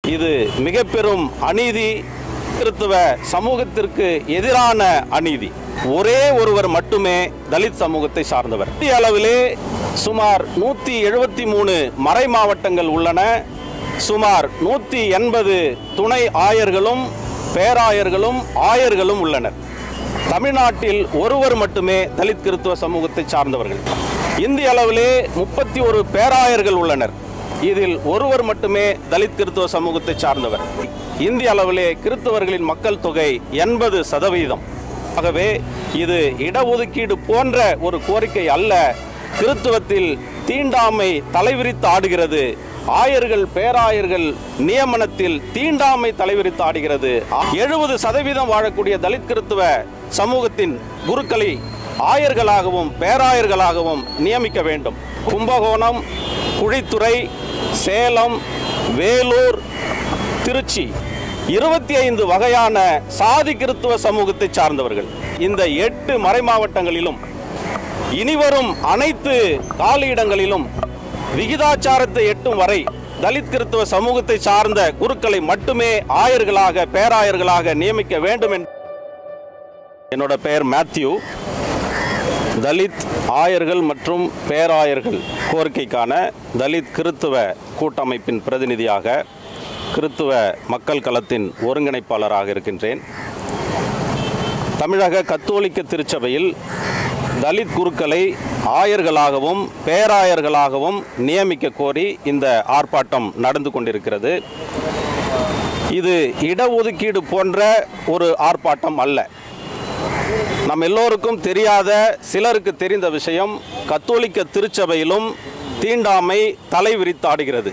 இது மிக பெரும் அநீதி கிறித்துவ சமூகத்திற்கு எதிரான அநீதி ஒரே ஒருவர் மட்டுமே தலித் சமூகத்தை சார்ந்தவர் இந்திய அளவிலே சுமார் நூற்றி எழுபத்தி மூணு மறை மாவட்டங்கள் உள்ளன சுமார் நூற்றி எண்பது துணை ஆயர்களும் பேராயர்களும் ஆயர்களும் உள்ளனர் தமிழ்நாட்டில் ஒருவர் மட்டுமே தலித் கிறித்துவ சமூகத்தை சார்ந்தவர்கள் இந்திய அளவிலே முப்பத்தி ஒரு பேராயர்கள் உள்ளனர் இதில் ஒருவர் மட்டுமே தலித் கிறித்துவ சமூகத்தை சார்ந்தவர் இந்திய அளவிலே கிறித்துவர்களின் மக்கள் தொகை எண்பது சதவீதம் ஆகவே இது இடஒதுக்கீடு போன்ற ஒரு கோரிக்கை அல்ல கிறித்துவத்தில் தீண்டாமை தலைவிரித்து ஆடுகிறது ஆயர்கள் பேராயர்கள் நியமனத்தில் தீண்டாமை தலைவிரித்து ஆடுகிறது எழுபது சதவீதம் வாழக்கூடிய தலித் கிறித்துவ சமூகத்தின் குருக்களை ஆயர்களாகவும் பேராயர்களாகவும் நியமிக்க வேண்டும் கும்பகோணம் குழித்துறை சேலம் வேலூர் திருச்சி இருபத்தி ஐந்து வகையான சாதி கிறித்துவ சமூகத்தை சார்ந்தவர்கள் இந்த எட்டு மறை மாவட்டங்களிலும் இனிவரும் அனைத்து காலியிடங்களிலும் விகிதாச்சாரத்தை எட்டும் வரை தலித் கிறித்துவ சமூகத்தை சார்ந்த குருக்களை மட்டுமே ஆயர்களாக பேராயர்களாக நியமிக்க வேண்டும் என்று என்னோட பெயர் மேத்யூ தலித் ஆயர்கள் மற்றும் பேராயர்கள் கோரிக்கைக்கான தலித் கிறித்துவ கூட்டமைப்பின் பிரதிநிதியாக கிறித்துவ மக்கள் களத்தின் ஒருங்கிணைப்பாளராக இருக்கின்றேன் தமிழக கத்தோலிக்க திருச்சபையில் தலித் குருக்களை ஆயர்களாகவும் பேராயர்களாகவும் நியமிக்க கோரி இந்த ஆர்ப்பாட்டம் நடந்து கொண்டிருக்கிறது இது இடஒதுக்கீடு போன்ற ஒரு ஆர்ப்பாட்டம் அல்ல நம் எல்லோருக்கும் தெரியாத சிலருக்கு தெரிந்த விஷயம் கத்தோலிக்க திருச்சபையிலும் தீண்டாமை தலை விரித்தாடுகிறது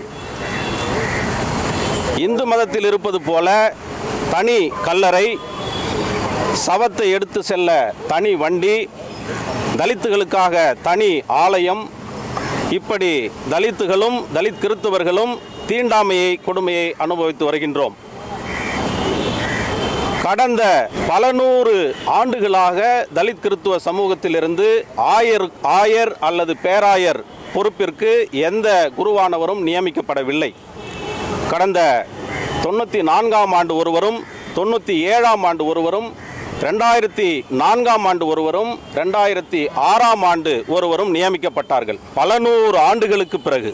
இந்து மதத்தில் இருப்பது போல தனி கல்லறை சவத்தை எடுத்து செல்ல தனி வண்டி தலித்துகளுக்காக தனி ஆலயம் இப்படி தலித்துகளும் தலித் கிறித்துவர்களும் தீண்டாமையை கொடுமையை அனுபவித்து வருகின்றோம் கடந்த பல நூறு ஆண்டுகளாக தலித் கிறித்துவ சமூகத்திலிருந்து ஆயர் ஆயர் அல்லது பேராயர் பொறுப்பிற்கு எந்த குருவானவரும் நியமிக்கப்படவில்லை கடந்த தொண்ணூற்றி நான்காம் ஆண்டு ஒருவரும் தொண்ணூற்றி ஏழாம் ஆண்டு ஒருவரும் ரெண்டாயிரத்தி நான்காம் ஆண்டு ஒருவரும் ரெண்டாயிரத்தி ஆறாம் ஆண்டு ஒருவரும் நியமிக்கப்பட்டார்கள் பல நூறு ஆண்டுகளுக்கு பிறகு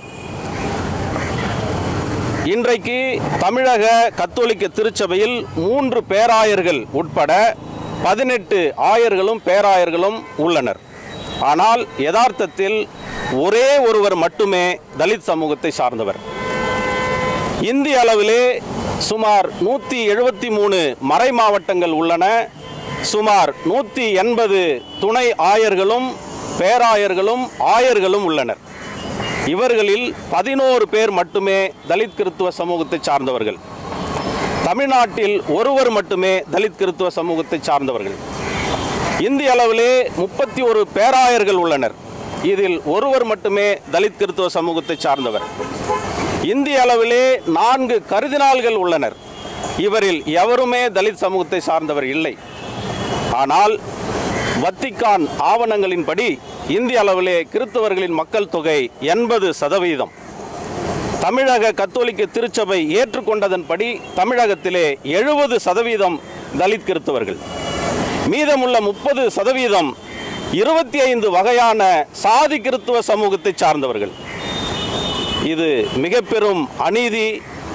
இன்றைக்கு தமிழக கத்தோலிக்க திருச்சபையில் மூன்று பேராயர்கள் உட்பட பதினெட்டு ஆயர்களும் பேராயர்களும் உள்ளனர் ஆனால் யதார்த்தத்தில் ஒரே ஒருவர் மட்டுமே தலித் சமூகத்தை சார்ந்தவர் இந்திய அளவிலே சுமார் நூற்றி எழுபத்தி மூணு மறை மாவட்டங்கள் உள்ளன சுமார் நூற்றி எண்பது துணை ஆயர்களும் பேராயர்களும் ஆயர்களும் உள்ளனர் இவர்களில் பதினோரு பேர் மட்டுமே தலித் கிறித்துவ சமூகத்தை சார்ந்தவர்கள் தமிழ்நாட்டில் ஒருவர் மட்டுமே தலித் கிறித்துவ சமூகத்தை சார்ந்தவர்கள் இந்திய அளவிலே முப்பத்தி ஒரு பேராயர்கள் உள்ளனர் இதில் ஒருவர் மட்டுமே தலித் கிறித்துவ சமூகத்தை சார்ந்தவர் இந்திய அளவிலே நான்கு கருதினாள்கள் உள்ளனர் இவரில் எவருமே தலித் சமூகத்தை சார்ந்தவர் இல்லை ஆனால் வத்திக்கான் ஆவணங்களின்படி இந்திய அளவிலே கிறித்தவர்களின் மக்கள் தொகை எண்பது சதவீதம் தமிழக கத்தோலிக்க திருச்சபை ஏற்றுக்கொண்டதன்படி தமிழகத்திலே எழுபது சதவீதம் தலித் கிறித்தவர்கள் மீதமுள்ள முப்பது சதவீதம் இருபத்தி ஐந்து வகையான சாதி கிறித்துவ சமூகத்தை சார்ந்தவர்கள் இது மிக பெரும் அநீதி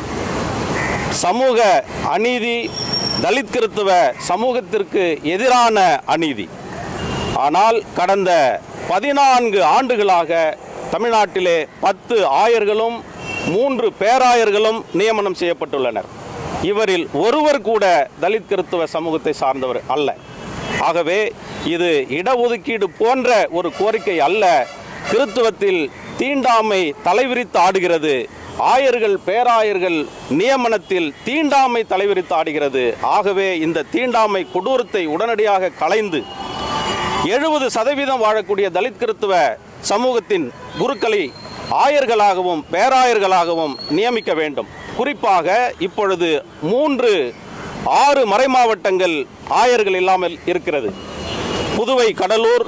சமூக அநீதி தலித் கிறித்துவ சமூகத்திற்கு எதிரான அநீதி ஆனால் கடந்த பதினான்கு ஆண்டுகளாக தமிழ்நாட்டிலே பத்து ஆயர்களும் மூன்று பேராயர்களும் நியமனம் செய்யப்பட்டுள்ளனர் இவரில் ஒருவர் கூட தலித் கிறித்துவ சமூகத்தை சார்ந்தவர் அல்ல ஆகவே இது இடஒதுக்கீடு போன்ற ஒரு கோரிக்கை அல்ல கிறித்துவத்தில் தீண்டாமை தலைவிரித்து ஆடுகிறது ஆயர்கள் பேராயர்கள் நியமனத்தில் தீண்டாமை தலைவிரித்து ஆடுகிறது ஆகவே இந்த தீண்டாமை கொடூரத்தை உடனடியாக களைந்து எழுபது சதவீதம் வாழக்கூடிய தலித் கிறித்துவ சமூகத்தின் குருக்களை ஆயர்களாகவும் பேராயர்களாகவும் நியமிக்க வேண்டும் குறிப்பாக இப்பொழுது மூன்று ஆறு மறைமாவட்டங்கள் ஆயர்கள் இல்லாமல் இருக்கிறது புதுவை கடலூர்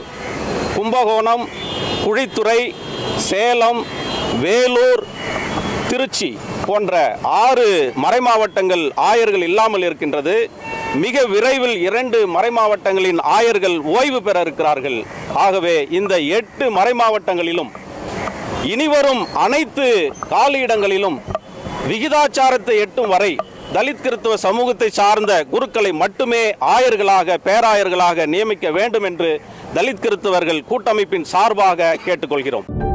கும்பகோணம் குழித்துறை சேலம் வேலூர் திருச்சி போன்ற ஆறு மறைமாவட்டங்கள் ஆயர்கள் இல்லாமல் இருக்கின்றது மிக விரைவில் இரண்டு மறைமாவட்டங்களின் ஆயர்கள் ஓய்வு பெற இருக்கிறார்கள் ஆகவே இந்த எட்டு மறைமாவட்டங்களிலும் இனிவரும் அனைத்து காலியிடங்களிலும் விகிதாச்சாரத்தை எட்டும் வரை தலித் கிறித்துவ சமூகத்தை சார்ந்த குருக்களை மட்டுமே ஆயர்களாக பேராயர்களாக நியமிக்க வேண்டும் என்று தலித் கிறித்துவர்கள் கூட்டமைப்பின் சார்பாக கேட்டுக்கொள்கிறோம்